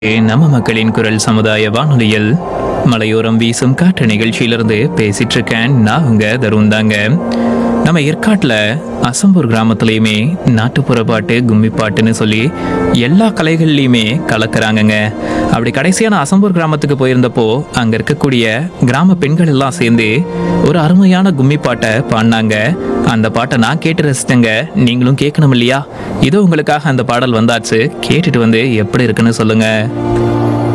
நம்ம மக்களின் குரல் சமுதாய வானொலியில் மலையோரம் வீசும் காற்று நிகழ்ச்சியிலிருந்து பேசிட்டு இருக்கேன் நான் உங்க தருண் தாங்க நம்ம ஏற்காட்டில் அசம்பூர் கிராமத்துலேயுமே நாட்டுப்புற பாட்டு கும்மி பாட்டுன்னு சொல்லி எல்லா கலைகள்லையுமே கலக்குறாங்கங்க அப்படி கடைசியான அசம்பூர் கிராமத்துக்கு போயிருந்தப்போ அங்கே இருக்கக்கூடிய கிராம பெண்கள் எல்லாம் சேர்ந்து ஒரு அருமையான கும்மி பாட்டை பாடினாங்க அந்த பாட்டை நான் கேட்டு ரசித்தேங்க நீங்களும் கேட்கணும் இல்லையா இதோ உங்களுக்காக அந்த பாடல் வந்தாச்சு கேட்டுட்டு வந்து எப்படி இருக்குன்னு சொல்லுங்க